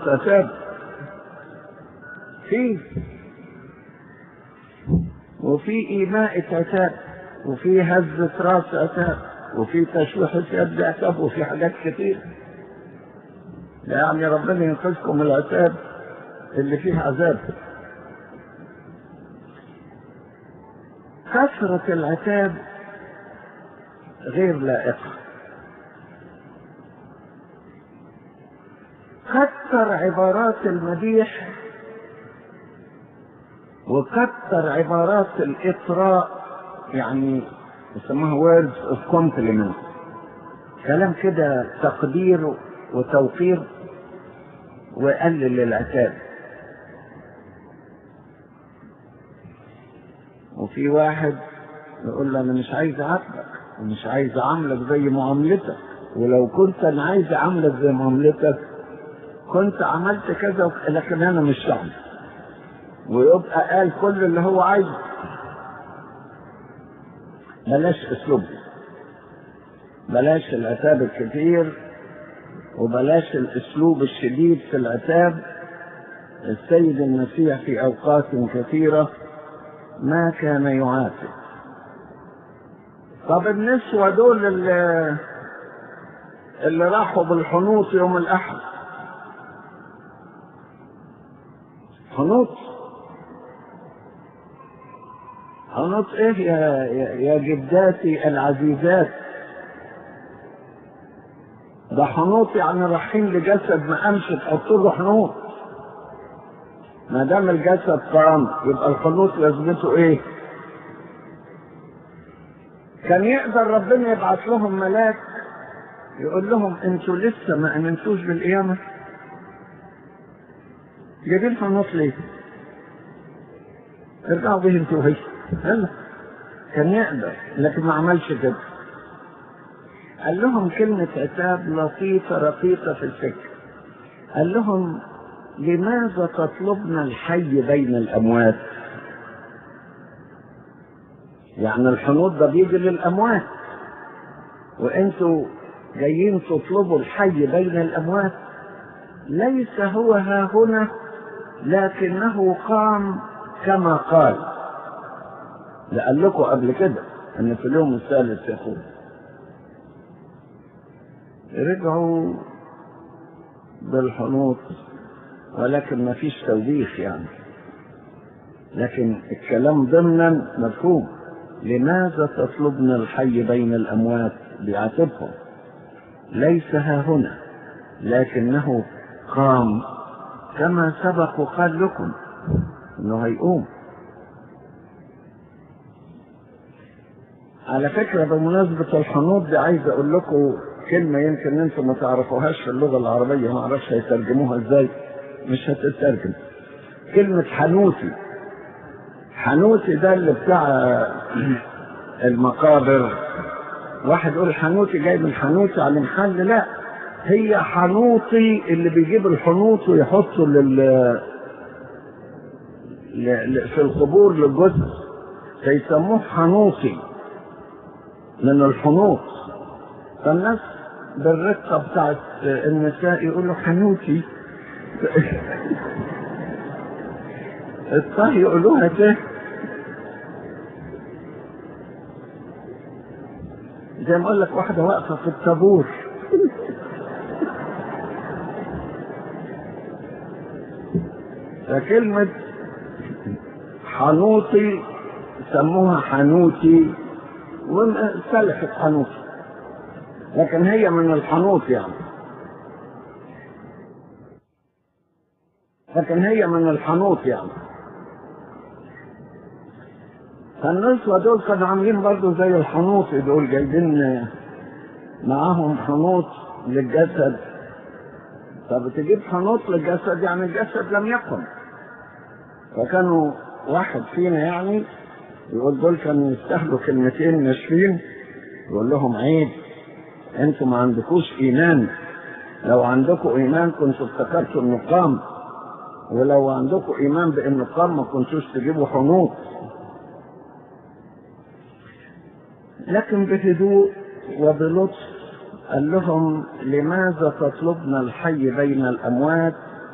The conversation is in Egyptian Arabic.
عتاب في وفي إيماء عتاب وفي هزة راس عتاب وفي تشويح يد عتاب وفي حاجات كتير يعني ربنا ينقذكم من العتاب اللي فيه عذاب كثرة العتاب غير لائقة كثر عبارات المديح وكثر عبارات الإطراء يعني يسموها words of compliment كلام كده تقدير وتوقير وقلل العتاب وفي واحد يقول له انا مش عايز اعاتبك ومش عايز اعاملك زي معاملتك ولو كنت انا عايز اعاملك زي معاملتك كنت عملت كذا وك- لكن انا مش هعمل ويبقى قال كل اللي هو عايزه بلاش اسلوب بلاش العتاب الكتير وبلاش الاسلوب الشديد في العتاب السيد المسيح في اوقات كثيره ما كان يعاتب طب النسوة دول اللي, اللي راحوا بالحنوط يوم الأحد حنوط حنوط ايه يا, يا, يا جداتي العزيزات ده حنوط يعني رايحين لجسد ما قامش تحط له حنوط ما دام الجسد قام يبقى الحنوط لازمته ايه كان يقدر ربنا يبعث لهم ملاك يقول لهم انتوا لسه ما امنتوش بالقيامه جايبين حنوط ليه ارجعوا به انتوا وهي يلا كان يقدر لكن ما عملش كده قال لهم كلمة عتاب لطيفة رقيقة في الفكر قال لهم لماذا تطلبنا الحي بين الأموات يعني الحنوط ده بيجي للأموات وانتوا جايين تطلبوا الحي بين الأموات ليس هو ها هنا لكنه قام كما قال ده قال لكم قبل كده ان في اليوم الثالث يقول رجعوا بالحنوط ولكن ما فيش توبيخ يعني لكن الكلام ضمنا مفهوم لماذا تطلبنا الحي بين الأموات بيعاتبهم ليس ها هنا لكنه قام كما سبق وقال لكم انه هيقوم على فكرة بمناسبة الحنوط دي عايز اقول لكم كلمة يمكن انتم ما تعرفوهاش في اللغة العربية ما اعرفش هيترجموها ازاي مش هتترجم كلمة حنوتي حنوتي ده اللي بتاع المقابر واحد يقول حنوتي جاي من حنوتي على محل لا هي حنوطي اللي بيجيب الحنوط ويحطه لل ل- ل- في القبور للجثث فيسموه حنوطي من الحنوط فالناس بالرقة بتاعت النساء يقولوا حنوتي الطه يقولوها كده زي ما اقول لك واحده واقفه في الطابور فكلمة حنوطي سموها حنوتي وسلحت حنوتي لكن هي من الحنوط يعني لكن هي من الحنوط يعني فالنسوة دول كانوا عاملين برضو زي الحنوط دول جايبين معاهم حنوط للجسد طب تجيب حنوط للجسد يعني الجسد لم يقم فكانوا واحد فينا يعني يقول دول كانوا يستاهلوا كلمتين ناشفين يقول لهم عيب انتوا ما عندكوش ايمان لو عندكم ايمان كنتوا افتكرتوا انه قام ولو عندكم ايمان بانه قام ما كنتوش تجيبوا حنوط لكن بهدوء وبلطف قال لهم لماذا تطلبنا الحي بين الاموات